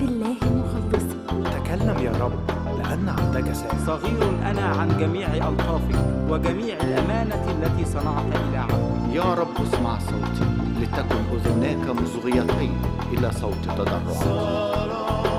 الله مخلصي تكلم يا رب لأن عندك سامع صغير أنا عن جميع ألطافك وجميع الأمانة التي صنعت إلى عبدك يا رب اسمع صوتي لتكن أذناك مصغيتين إلى صوت تضرعاتي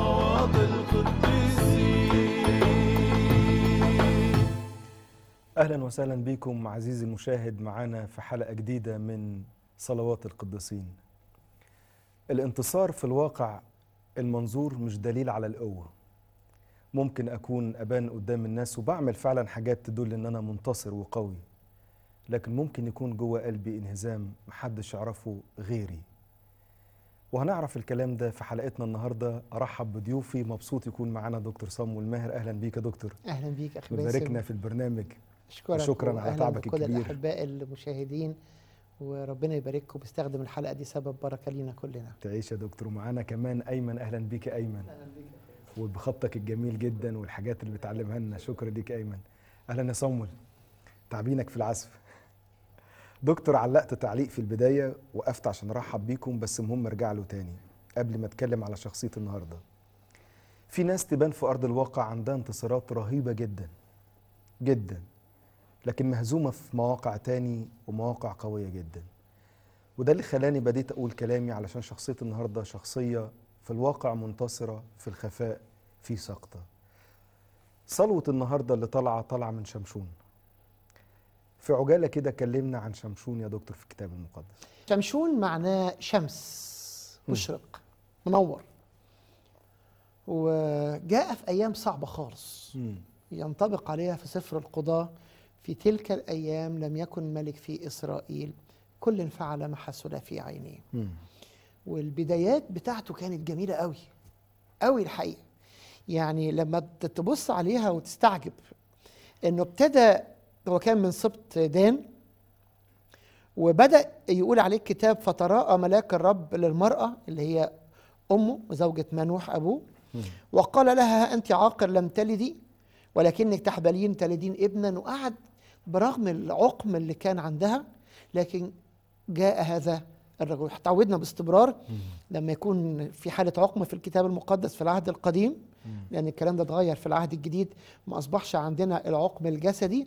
اهلا وسهلا بكم عزيزي المشاهد معنا في حلقه جديده من صلوات القديسين. الانتصار في الواقع المنظور مش دليل على القوه. ممكن اكون ابان قدام الناس وبعمل فعلا حاجات تدل ان انا منتصر وقوي. لكن ممكن يكون جوه قلبي انهزام محدش يعرفه غيري. وهنعرف الكلام ده في حلقتنا النهارده ارحب بضيوفي مبسوط يكون معانا دكتور صامويل ماهر اهلا بيك يا دكتور اهلا بيك اخي باسم وباركنا في البرنامج اشكرك وشكراً على وأهلاً تعبك بكل الكبير. الاحباء المشاهدين وربنا يبارككم وبيستخدم الحلقه دي سبب بركه لينا كلنا تعيش يا دكتور ومعانا كمان ايمن اهلا بيك يا ايمن وبخطك الجميل جدا والحاجات اللي بتعلمها لنا شكرا ليك يا ايمن اهلا يا صمول تعبينك في العزف دكتور علقت تعليق في البدايه وقفت عشان ارحب بيكم بس مهم ارجع له تاني قبل ما اتكلم على شخصيه النهارده في ناس تبان في ارض الواقع عندها انتصارات رهيبه جدا جدا لكن مهزومه في مواقع تاني ومواقع قويه جدا وده اللي خلاني بديت اقول كلامي علشان شخصيه النهارده شخصيه في الواقع منتصره في الخفاء في سقطه صلوه النهارده اللي طالعه طالعه من شمشون في عجاله كده كلمنا عن شمشون يا دكتور في الكتاب المقدس شمشون معناه شمس مشرق منور وجاء في ايام صعبه خالص ينطبق عليها في سفر القضاة في تلك الأيام لم يكن ملك في إسرائيل كل فعل ما حسن في عينيه مم. والبدايات بتاعته كانت جميلة قوي قوي الحقيقة يعني لما ت- تبص عليها وتستعجب انه ابتدى هو كان من سبط دان وبدأ يقول عليه الكتاب فتراءى ملاك الرب للمرأة اللي هي أمه وزوجة منوح أبوه وقال لها ها أنت عاقر لم تلدي ولكنك تحبلين تلدين ابنا وقعد برغم العقم اللي كان عندها لكن جاء هذا الرجل تعودنا باستمرار لما يكون في حالة عقم في الكتاب المقدس في العهد القديم لأن الكلام ده اتغير في العهد الجديد ما أصبحش عندنا العقم الجسدي